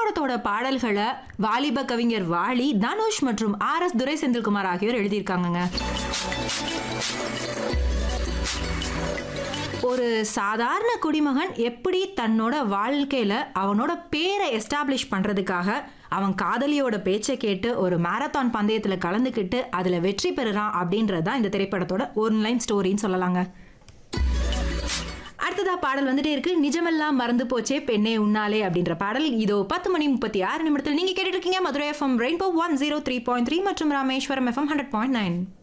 திரைப்படத்தோட பாடல்களை வாலிப கவிஞர் வாலி தனுஷ் மற்றும் ஆர் எஸ் துரை செந்தில்குமார் ஆகியோர் எழுதியிருக்காங்கங்க ஒரு சாதாரண குடிமகன் எப்படி தன்னோட வாழ்க்கையில அவனோட பேரை எஸ்டாப்ளிஷ் பண்றதுக்காக அவன் காதலியோட பேச்சை கேட்டு ஒரு மாரத்தான் பந்தயத்துல கலந்துக்கிட்டு அதுல வெற்றி பெறுறான் அப்படின்றது தான் இந்த திரைப்படத்தோட ஒன்லைன் ஸ்டோரின்னு சொல்லலாங்க அடுத்ததா பாடல் வந்துட்டே இருக்கு நிஜமெல்லாம் மறந்து போச்சே பெண்ணே உன்னாலே அப்படின்ற பாடல் இதோ பத்து மணி முப்பத்தி ஆறு நிமிடத்தில் நீங்க கேட்டுட்டு இருக்கீங்க Madurai FM rainbow one zero three point three மற்றும் Rameswaram FM hundred point nine